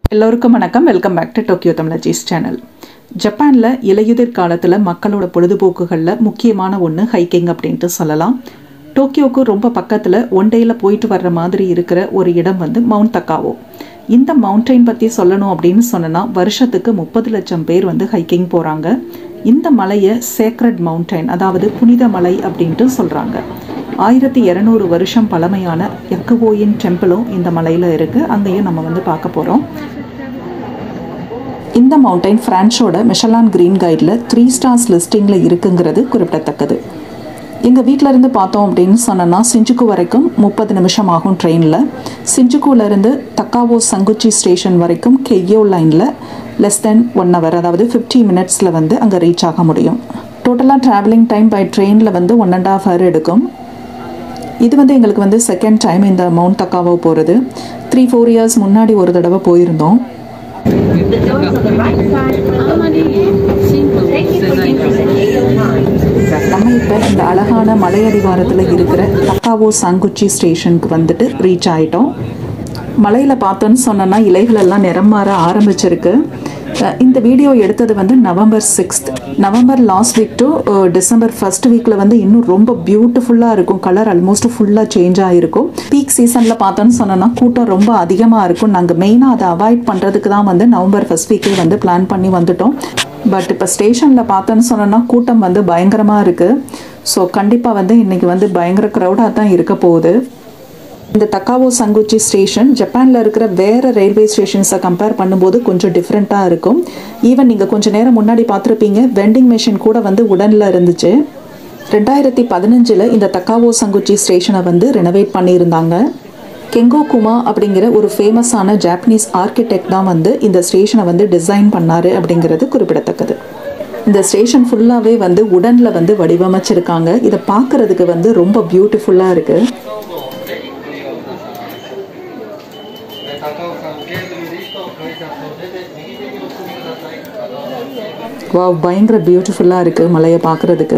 எல்லோருக்கும் வணக்கம் welcome back to Tokyo தமிழஜிஸ் சேனல் ஜப்பானில் இலையுதிர் காலத்தில் மக்களோட பொழுதுபோக்குகளில் முக்கியமான ஒன்று ஹைக்கிங் அப்படின்ட்டு சொல்லலாம் டோக்கியோவுக்கு ரொம்ப பக்கத்தில் ஒன் டேயில் போயிட்டு வர்ற மாதிரி இருக்கிற ஒரு இடம் வந்து மவுண்ட் தக்காவோ இந்த மவுண்டைன் பற்றி சொல்லணும் அப்படின்னு சொன்னோன்னா வருஷத்துக்கு முப்பது லட்சம் பேர் வந்து ஹைக்கிங் போகிறாங்க இந்த மலையை சேக்ரட் மவுண்டைன் அதாவது புனித மலை அப்படின்ட்டு சொல்கிறாங்க ஆயிரத்தி இரநூறு வருஷம் பழமையான யக்குவோயின் டெம்பிளும் இந்த மலையில் இருக்குது அங்கேயும் நம்ம வந்து பார்க்க போகிறோம் இந்த மவுண்டைன் ஃப்ரான்ஸோட மிஷலான் கிரீன் கைடில் த்ரீ ஸ்டார்ஸ் லிஸ்டிங்கில் இருக்குங்கிறது குறிப்பிடத்தக்கது எங்கள் வீட்டில் இருந்து பார்த்தோம் அப்படின்னு சொன்னோன்னா சிஞ்சுக்கு வரைக்கும் முப்பது நிமிஷம் ஆகும் ட்ரெயினில் சிஞ்சுக்குலேருந்து தக்காவோ சங்குச்சி ஸ்டேஷன் வரைக்கும் கெய்யோ லைனில் லெஸ் தென் ஒன் ஹவர் அதாவது ஃபிஃப்டி மினிட்ஸில் வந்து அங்கே ரீச் ஆக முடியும் டோட்டலாக ட்ராவலிங் டைம் பை ட்ரெயினில் வந்து ஒன் அண்ட் ஆஃப் ஹவர் எடுக்கும் இது வந்து எங்களுக்கு வந்து செகண்ட் டைம் இந்த மவுண்ட் தக்காவோ போகிறது த்ரீ ஃபோர் இயர்ஸ் முன்னாடி ஒரு தடவை போயிருந்தோம் The doors on the right side will open. Thank you for using 809. நம்ம இப்போ இந்த அழகான மலையடிவாரத்தில் இருக்கிற தக்காவோ சாங்குச்சி ஸ்டேஷனுக்கு வந்துட்டு ரீச் ஆயிட்டோம் மலையில் பார்த்தோன்னு சொன்னோன்னா இலைகள் எல்லாம் நிறம் மாற ஆரம்பிச்சிருக்கு அஹ் இந்த வீடியோ எடுத்தது வந்து November sixth November last week to December first வீக்கில் வந்து இன்னும் ரொம்ப பியூட்டிஃபுல்லாக இருக்கும் கலர் ஆல்மோஸ்ட் ஃபுல்லாக சேஞ்ச் ஆகிருக்கும் பீக் சீசனில் பார்த்தோன்னு சொன்னோன்னா கூட்டம் ரொம்ப அதிகமாக இருக்கும் நாங்கள் மெயினாக அதை அவாய்ட் பண்ணுறதுக்கு தான் வந்து நவம்பர் ஃபர்ஸ்ட் வீக்கே வந்து பிளான் பண்ணி வந்துட்டோம் பட் இப்போ ஸ்டேஷனில் பார்த்தோன்னு சொன்னோன்னா கூட்டம் வந்து பயங்கரமாக இருக்குது ஸோ கண்டிப்பாக வந்து இன்றைக்கி வந்து பயங்கர க்ரௌடாக தான் இருக்க போகுது இந்த தக்காவோ சங்குச்சி ஸ்டேஷன் ஜப்பானில் இருக்கிற வேறு ரயில்வே ஸ்டேஷன்ஸை கம்பேர் பண்ணும்போது கொஞ்சம் டிஃப்ரெண்ட்டாக இருக்கும் ஈவன் நீங்கள் கொஞ்சம் நேரம் முன்னாடி பார்த்துருப்பீங்க வெண்டிங் மிஷின் கூட வந்து உடனில் இருந்துச்சு ரெண்டாயிரத்தி பதினஞ்சில் இந்த தக்காவோ சங்குச்சி ஸ்டேஷனை வந்து ரெனோவேட் பண்ணியிருந்தாங்க கெங்கோ குமா அப்படிங்கிற ஒரு ஃபேமஸான ஜாப்பனீஸ் ஆர்கிடெக்ட் தான் வந்து இந்த ஸ்டேஷனை வந்து டிசைன் பண்ணார் அப்படிங்கிறது குறிப்பிடத்தக்கது இந்த ஸ்டேஷன் ஃபுல்லாகவே வந்து உடனில் வந்து வடிவமைச்சிருக்காங்க இதை பார்க்குறதுக்கு வந்து ரொம்ப பியூட்டிஃபுல்லாக இருக்குது 高尾さん、ケーブルリストを改札を出て右手にお進みください。 வா பயங்கர பியூட்டிஃபுல்லாக இருக்குது மலையை பார்க்குறதுக்கு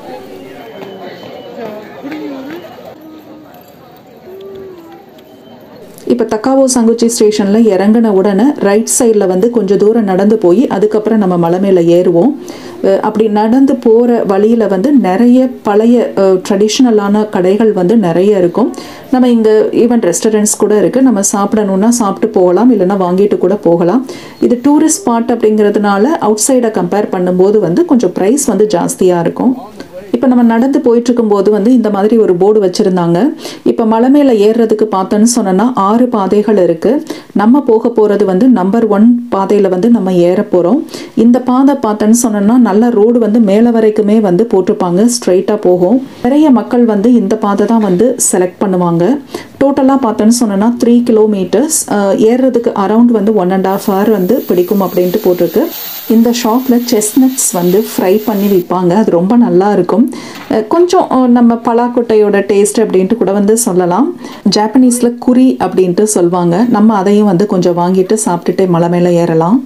இப்போ தக்காவோ சங்குச்சி ஸ்டேஷனில் இறங்கின உடனே ரைட் சைடில் வந்து கொஞ்சம் தூரம் நடந்து போய் அதுக்கப்புறம் நம்ம மலை மேலே ஏறுவோம் அஹ் அப்படி நடந்து போகிற வழியில் வந்து நிறைய பழைய ட்ரெடிஷ்னலான கடைகள் வந்து நிறைய இருக்கும் நம்ம இங்கே ஈவன் ரெஸ்டாரண்ட்ஸ் கூட இருக்குது நம்ம சாப்பிடணுன்னா சாப்பிட்டு போகலாம் இல்லைன்னா வாங்கிட்டு கூட போகலாம் இது டூரிஸ்ட் ஸ்பாட் அப்படிங்கிறதுனால அவுட் சைடை கம்பேர் பண்ணும்போது வந்து கொஞ்சம் ப்ரைஸ் வந்து ஜாஸ்தியாக இருக்கும் இப்போ நம்ம நடந்து போயிட்டு இருக்கும்போது வந்து இந்த மாதிரி ஒரு போர்டு வச்சுருந்தாங்க இப்போ மலை மேலே ஏறுறதுக்கு பார்த்தோன்னு சொன்னோன்னா ஆறு பாதைகள் இருக்குது நம்ம போக போகிறது வந்து நம்பர் ஒன் பாதையில் வந்து நம்ம ஏற போகிறோம் இந்த பாதை பார்த்தோன்னு சொன்னோன்னா நல்ல ரோடு வந்து மேலே வரைக்குமே வந்து போட்டிருப்பாங்க ஸ்ட்ரைட்டாக போகும் நிறைய மக்கள் வந்து இந்த பாதை தான் வந்து செலக்ட் பண்ணுவாங்க டோட்டலாக பார்த்தோன்னு சொன்னோன்னா த்ரீ கிலோமீட்டர்ஸ் ஏறுறதுக்கு அரவுண்ட் வந்து ஒன் அண்ட் ஆஃப் ஹவர் வந்து பிடிக்கும் அப்படின்ட்டு போட்டிருக்கு இந்த ஷாப்பில் செஸ்னட்ஸ் வந்து ஃப்ரை பண்ணி விற்பாங்க அது ரொம்ப நல்லா இருக்கும் அஹ் கொஞ்சம் அஹ் நம்ம பலாக்கொட்டையோட டேஸ்ட் அப்படின்ட்டு கூட வந்து சொல்லலாம் ஜாப்பனீஸில் குறி அப்படின்ட்டு சொல்லுவாங்க நம்ம அதையும் வந்து கொஞ்சம் வாங்கிட்டு சாப்பிட்டுட்டு மலை மேலே ஏறலாம்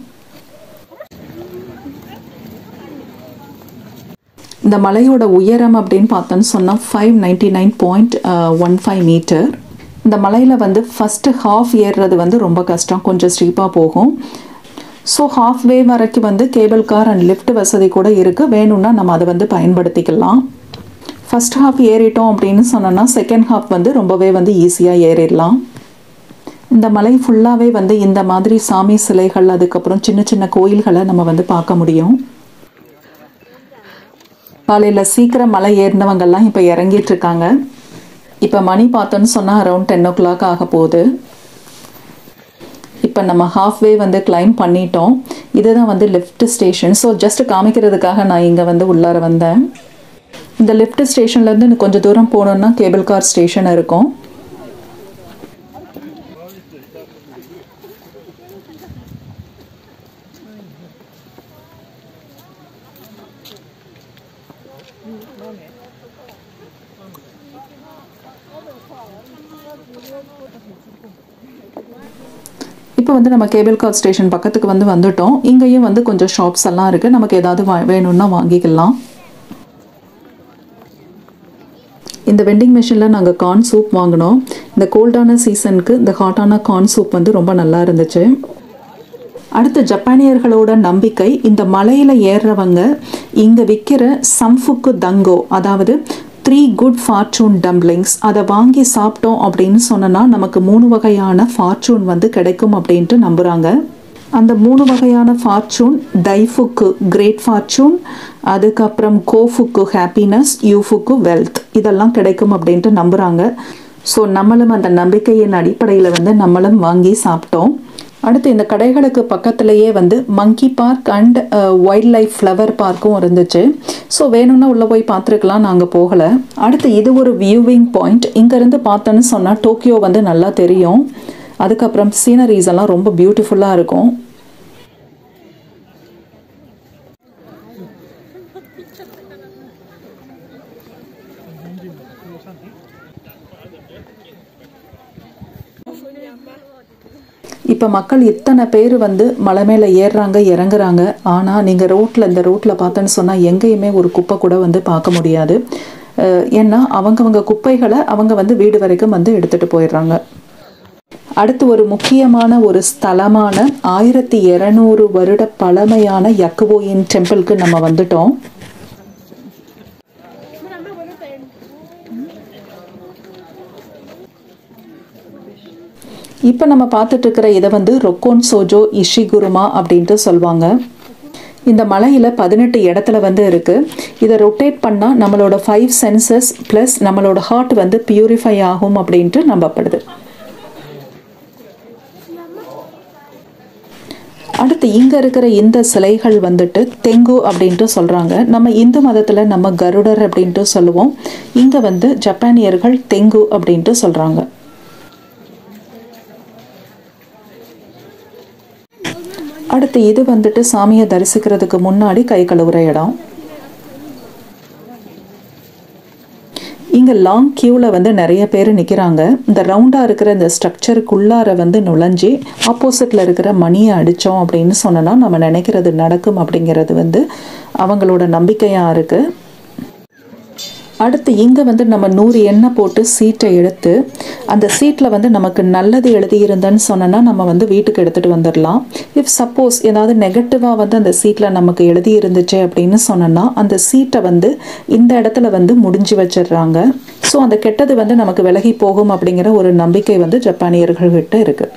இந்த மலையோட உயரம் அப்படின்னு பார்த்தோன்னு சொன்னால் five ninety nine point one five metre இந்த மலையில் வந்து ஃபஸ்ட்டு ஹாஃப் ஏறுறது வந்து ரொம்ப கஷ்டம் கொஞ்சம் ஸ்டீப்பாக போகும் ஸோ ஹாஃப் வே வரைக்கும் வந்து கேபிள் கார் அண்ட் லிஃப்ட் வசதி கூட இருக்குது வேணும்னா நம்ம அதை வந்து பயன்படுத்திக்கலாம் ஃபஸ்ட் ஹாஃப் ஏறிட்டோம் அப்படின்னு சொன்னோன்னா செகண்ட் ஹாஃப் வந்து ரொம்பவே வந்து ஈஸியாக ஏறிடலாம் இந்த மலை ஃபுல்லாகவே வந்து இந்த மாதிரி சாமி சிலைகள் அதுக்கப்புறம் சின்ன சின்ன கோயில்களை நம்ம வந்து பார்க்க முடியும் காலையில் சீக்கிரம் மலை ஏறினவங்கெல்லாம் இப்போ இறங்கிட்டு இருக்காங்க இப்போ மணி பார்த்தோன்னு சொன்னால் அரௌண்ட் டென் ஓ கிளாக் ஆக போகுது இப்போ நம்ம ஹாஃப்வே வந்து கிளைம் பண்ணிட்டோம் இதுதான் வந்து லிஃப்ட் ஸ்டேஷன் ஸோ ஜஸ்ட் காமிக்கிறதுக்காக நான் இங்கே வந்து உள்ளார வந்தேன் இந்த லிஃப்ட் ஸ்டேஷன்லேருந்து இன்னும் கொஞ்சம் தூரம் போனோம்னா கேபிள் கார் ஸ்டேஷன் இருக்கும் இப்போ வந்து நம்ம கேபிள் கார் ஸ்டேஷன் பக்கத்துக்கு வந்து வந்துட்டோம் இங்கேயும் வந்து கொஞ்சம் ஷாப்ஸ் எல்லாம் இருக்குது நமக்கு ஏதாவது வா வேணும்னா வாங்கிக்கலாம் இந்த வெண்டிங் மிஷினில் நாங்கள் கார்ன் சூப் வாங்கினோம் இந்த கோல்டான சீசனுக்கு இந்த ஹாட்டான கார்ன் சூப் வந்து ரொம்ப நல்லா இருந்துச்சு அடுத்து ஜப்பானியர்களோட நம்பிக்கை இந்த மலையில் ஏறுறவங்க இங்கே விற்கிற சம்ஃபுக்கு தங்கோ அதாவது த்ரீ குட் ஃபார்ச்சூன் டம்ப்ளிங்ஸ் அதை வாங்கி சாப்பிட்டோம் அப்படின்னு சொன்னோன்னா நமக்கு மூணு வகையான ஃபார்ச்சூன் வந்து கிடைக்கும் அப்படின்ட்டு நம்புகிறாங்க அந்த மூணு வகையான ஃபார்ச்சூன் டைஃபுக்கு கிரேட் ஃபார்ச்சூன் அதுக்கப்புறம் கோஃபுக்கு ஹாப்பினஸ் யூஃபுக்கு வெல்த் இதெல்லாம் கிடைக்கும் அப்படின்ட்டு நம்புகிறாங்க ஸோ நம்மளும் அந்த நம்பிக்கையின் அடிப்படையில் வந்து நம்மளும் வாங்கி சாப்பிட்டோம் அடுத்து இந்த கடைகளுக்கு பக்கத்துலேயே வந்து monkey park and wildlife flower பார்க்கும் இருந்துச்சு ஸோ வேணும்னா உள்ளே போய் பார்த்துருக்கலாம் நாங்கள் போகலை அடுத்து இது ஒரு வியூவிங் பாயிண்ட் இங்கேருந்து பார்த்தோன்னு சொன்னால் டோக்கியோ வந்து நல்லா தெரியும் அதுக்கப்புறம் சீனரிஸ் எல்லாம் ரொம்ப பியூட்டிஃபுல்லாக இருக்கும் இப்போ மக்கள் இத்தனை பேர் வந்து மலை மேலே ஏறுறாங்க இறங்குறாங்க ஆனால் நீங்கள் ரோட்டில் இந்த ரோட்டில் பார்த்தோன்னு சொன்னால் எங்கேயுமே ஒரு குப்பை கூட வந்து பார்க்க முடியாது அஹ் ஏன்னா அவங்கவங்க குப்பைகளை அவங்க வந்து வீடு வரைக்கும் வந்து எடுத்துகிட்டு போயிடுறாங்க அடுத்து ஒரு முக்கியமான ஒரு ஸ்தலமான ஆயிரத்தி இரநூறு வருட பழமையான யக்குவோயின் டெம்பிளுக்கு நம்ம வந்துட்டோம் இப்போ நம்ம பார்த்துட்டு இருக்கிற இதை வந்து ரொக்கோன் சோஜோ இஷிகுருமா அப்படின்ட்டு சொல்லுவாங்க இந்த மலையில் பதினெட்டு இடத்துல வந்து இருக்குது இதை ரொட்டேட் பண்ணால் நம்மளோட ஃபைவ் சென்சஸ் ப்ளஸ் நம்மளோட ஹார்ட் வந்து பியூரிஃபை ஆகும் அப்படின்ட்டு நம்பப்படுது அடுத்து இங்கே இருக்கிற இந்த சிலைகள் வந்துட்டு தெங்கு அப்படின்ட்டு சொல்கிறாங்க நம்ம இந்து மதத்தில் நம்ம கருடர் அப்படின்ட்டு சொல்லுவோம் இங்கே வந்து ஜப்பானியர்கள் தெங்கு அப்படின்ட்டு சொல்கிறாங்க அடுத்து இது வந்துட்டு சாமியை தரிசிக்கிறதுக்கு முன்னாடி கை கழுவுற இடம் இங்கே லாங் க்யூவில் வந்து நிறைய பேர் நிற்கிறாங்க இந்த ரவுண்டாக இருக்கிற இந்த ஸ்ட்ரக்சருக்குள்ளார வந்து நுழைஞ்சி ஆப்போசிட்டில் இருக்கிற மணியை அடித்தோம் அப்படின்னு சொன்னோன்னா நம்ம நினைக்கிறது நடக்கும் அப்படிங்கிறது வந்து அவங்களோட நம்பிக்கையாக இருக்குது அடுத்து இங்கே வந்து நம்ம நூறு எண்ணெய் போட்டு சீட்டை எடுத்து அந்த சீட்டில் வந்து நமக்கு நல்லது எழுதியிருந்தேன்னு சொன்னோன்னா நம்ம வந்து வீட்டுக்கு எடுத்துகிட்டு வந்துடலாம் இஃப் சப்போஸ் ஏதாவது நெகட்டிவாக வந்து அந்த சீட்டில் நமக்கு எழுதி இருந்துச்சு அப்படின்னு சொன்னோன்னா அந்த சீட்டை வந்து இந்த இடத்துல வந்து முடிஞ்சு வச்சிடுறாங்க ஸோ அந்த கெட்டது வந்து நமக்கு விலகி போகும் அப்படிங்கிற ஒரு நம்பிக்கை வந்து ஜப்பானியர்கள்கிட்ட இருக்குது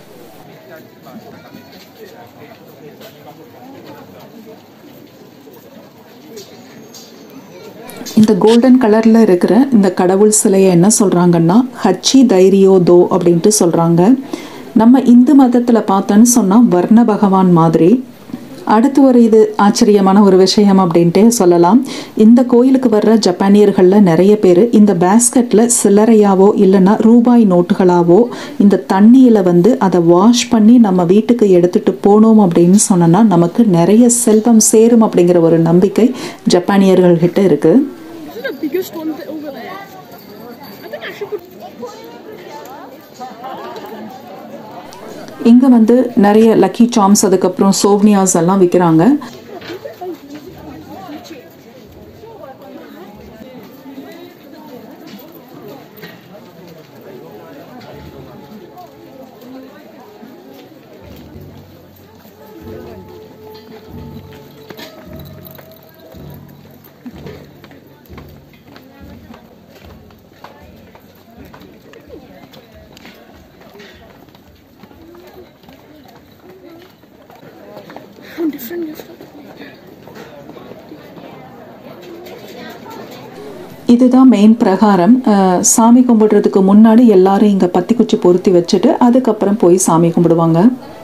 இந்த கோல்டன் கலரில் இருக்கிற இந்த கடவுள் சிலையை என்ன சொல்கிறாங்கன்னா ஹச்சி தைரியோ தோ அப்படின்ட்டு சொல்கிறாங்க நம்ம இந்து மதத்தில் பார்த்தோன்னு சொன்னால் வர்ண பகவான் மாதிரி அடுத்து ஒரு இது ஆச்சரியமான ஒரு விஷயம் அப்படின்ட்டே சொல்லலாம் இந்த கோயிலுக்கு வர்ற ஜப்பானியர்களில் நிறைய பேர் இந்த பேஸ்கெட்டில் சில்லறையாவோ இல்லைன்னா ரூபாய் நோட்டுகளாவோ இந்த தண்ணியில் வந்து அதை வாஷ் பண்ணி நம்ம வீட்டுக்கு எடுத்துகிட்டு போனோம் அப்படின்னு சொன்னோன்னா நமக்கு நிறைய செல்வம் சேரும் அப்படிங்கிற ஒரு நம்பிக்கை ஜப்பானியர்கள்கிட்ட இருக்குது This is the biggest one bit over there. I think I should put. இங்கே வந்து நிறைய லக்கி சாம்ஸ் அதுக்கப்புறம் சோவ்னியாஸ் எல்லாம் விற்கிறாங்க different, different. இதுதான் மெயின் பிரகாரம் அஹ், சாமி கும்பிடுறதுக்கு முன்னாடி எல்லாரும் இங்கே பத்தி குச்சி பொருத்தி வச்சுட்டு அதுக்கப்புறம் போய் சாமி கும்பிடுவாங்க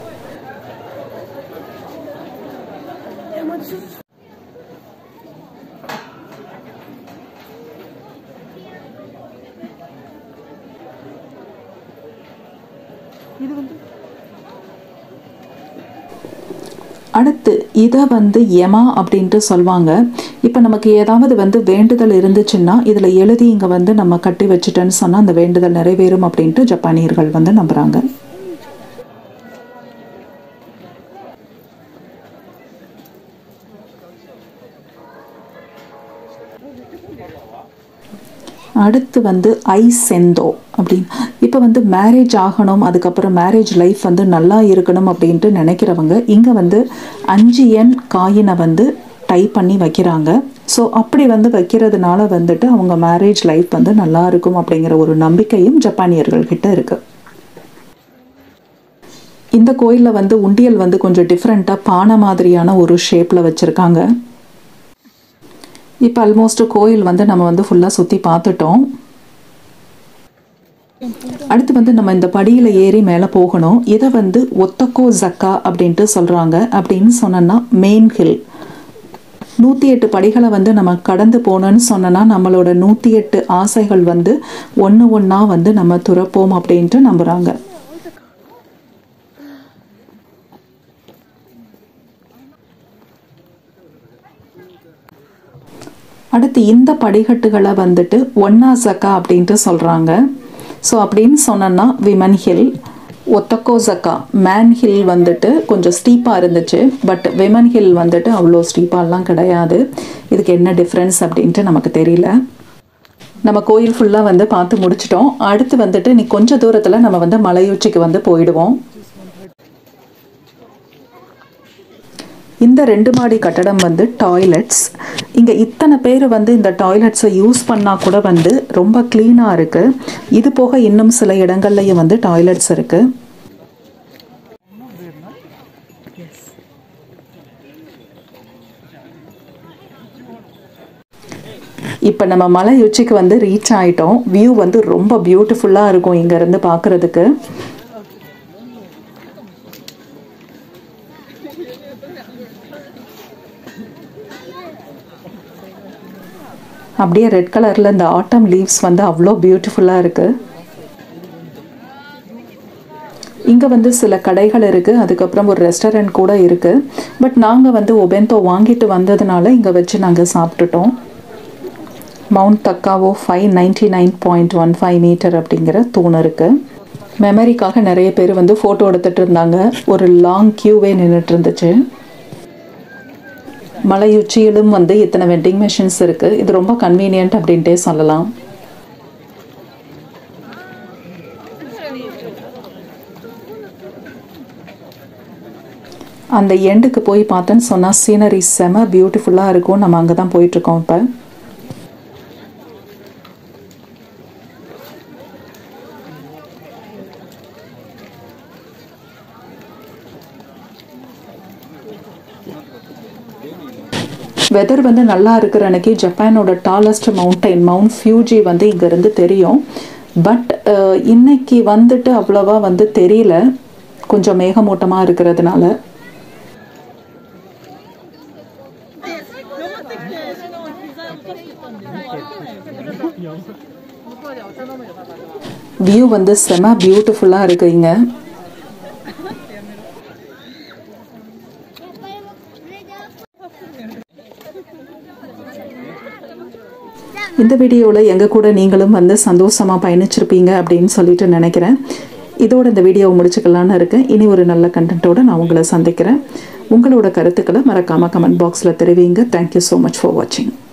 அடுத்து இதை வந்து யமா அப்படின்ட்டு சொல்லுவாங்க இப்போ நமக்கு ஏதாவது வந்து வேண்டுதல் இருந்துச்சுன்னா இதில் எழுதி இங்கே வந்து நம்ம கட்டி வச்சுட்டேன்னு சொன்னால் அந்த வேண்டுதல் நிறைவேறும் அப்படின்ட்டு ஜப்பானியர்கள் வந்து நம்புகிறாங்க அடுத்து வந்து ஐ செந்தோ அப்படின்னு இப்போ வந்து மேரேஜ் ஆகணும் அதுக்கப்புறம் மேரேஜ் லைஃப் வந்து நல்லா இருக்கணும் அப்படின்ட்டு நினைக்கிறவங்க இங்கே வந்து அஞ்சு எண் காயினை வந்து டைப் பண்ணி வைக்கிறாங்க ஸோ அப்படி வந்து வைக்கிறதுனால வந்துட்டு அவங்க மேரேஜ் லைஃப் வந்து நல்லா இருக்கும் அப்படிங்கிற ஒரு நம்பிக்கையும் ஜப்பானியர்கள் கிட்ட இருக்குது இந்த கோயிலில் வந்து உண்டியல் வந்து கொஞ்சம் டிஃப்ரெண்ட்டாக பானை மாதிரியான ஒரு ஷேப்பில் வச்சுருக்காங்க இப்போ ஆல்மோஸ்ட் கோயில் வந்து நம்ம வந்து ஃபுல்லாக சுற்றி பார்த்துட்டோம் அடுத்து வந்து நம்ம இந்த படியில் ஏறி மேலே போகணும் இதை வந்து ஒத்தக்கோ ஜக்கா அப்படின்ட்டு சொல்கிறாங்க அப்படின்னு சொன்னோன்னா மெயின் ஹில் நூற்றி எட்டு படிகளை வந்து நம்ம கடந்து போனோன்னு சொன்னோன்னா நம்மளோட நூற்றி எட்டு ஆசைகள் வந்து ஒன்று ஒன்றா வந்து நம்ம துறப்போம் அப்படின்ட்டு நம்புகிறாங்க அடுத்து இந்த படிக்கட்டுகளை வந்துட்டு ஒன்னா சக்கா அப்படின்ட்டு சொல்கிறாங்க ஸோ அப்படின்னு சொன்னோன்னா விமன் ஹில் ஒத்தக்கோ சக்கா மேன் ஹில் வந்துட்டு கொஞ்சம் ஸ்டீப்பாக இருந்துச்சு பட் விமன் ஹில் வந்துட்டு அவ்வளோ ஸ்டீப்பாலாம் கிடையாது இதுக்கு என்ன டிஃப்ரென்ஸ் அப்படின்ட்டு நமக்கு தெரியல நம்ம கோயில் ஃபுல்லாக வந்து பார்த்து முடிச்சிட்டோம் அடுத்து வந்துட்டு நீ கொஞ்சம் தூரத்தில் நம்ம வந்து மலையுச்சிக்கு வந்து போயிடுவோம் இந்த ரெண்டு மாடி கட்டடம் வந்து டாய்லெட்ஸ் இங்கே இத்தனை பேர் வந்து இந்த டாய்லெட்ஸை யூஸ் பண்ணால் கூட வந்து ரொம்ப க்ளீனாக இருக்குது இது போக இன்னும் சில இடங்கள்லையும் வந்து டாய்லெட்ஸ் இருக்குது இப்போ நம்ம மலை உச்சிக்கு வந்து ரீச் ஆயிட்டோம் வியூ வந்து ரொம்ப பியூட்டிஃபுல்லாக இருக்கும் இங்கேருந்து பார்க்குறதுக்கு அப்படியே ரெட் கலரில் இந்த ஆட்டம் லீவ்ஸ் வந்து அவ்வளோ பியூட்டிஃபுல்லாக இருக்குது இங்கே வந்து சில கடைகள் இருக்குது அதுக்கப்புறம் ஒரு ரெஸ்டாரண்ட் கூட இருக்குது பட் நாங்கள் வந்து ஒபெந்தோ வாங்கிட்டு வந்ததுனால இங்கே வச்சு நாங்கள் சாப்பிட்டுட்டோம் Mount Takao five ninety nine point one five metre அப்படிங்கிற தூண் இருக்குது மெமரிக்காக நிறைய பேர் வந்து ஃபோட்டோ எடுத்துகிட்டு இருந்தாங்க ஒரு லாங் க்யூவே நின்றுட்டு இருந்துச்சு மலையுச்சியிலும் வந்து இத்தனை வெட்டிங் மிஷின்ஸ் இருக்குது இது ரொம்ப கன்வீனியன்ட் அப்படின்ட்டே சொல்லலாம் அந்த எண்டுக்கு போய் பார்த்தேன்னு சொன்னால் சீனரி செம பியூட்டிஃபுல்லாக இருக்கும் நம்ம அங்கே தான் போயிட்டுருக்கோம் இப்போ வெதர் வந்து நல்லா இருக்கிற அன்னைக்கு ஜப்பானோட டாலஸ்ட் மவுண்டைன் மவுண்ட் ஃபியூஜி வந்து இங்கேருந்து தெரியும் பட் இன்னைக்கு வந்துட்டு அவ்வளோவா வந்து தெரியல கொஞ்சம் மேகமூட்டமாக இருக்கிறதுனால வியூ வந்து செம பியூட்டிஃபுல்லாக இருக்குங்க இந்த வீடியோவில் எங்கள் கூட நீங்களும் வந்து சந்தோஷமாக பயணிச்சிருப்பீங்க அப்படின்னு சொல்லிட்டு நினைக்கிறேன் இதோட இந்த வீடியோவை முடிச்சுக்கலான்னு இருக்கேன் இனி ஒரு நல்ல கண்டென்ட்டோட நான் உங்களை சந்திக்கிறேன் உங்களோட கருத்துக்களை மறக்காமல் கமெண்ட் பாக்ஸில் தெரிவிங்க தேங்க்யூ ஸோ மச் ஃபார் வாட்சிங்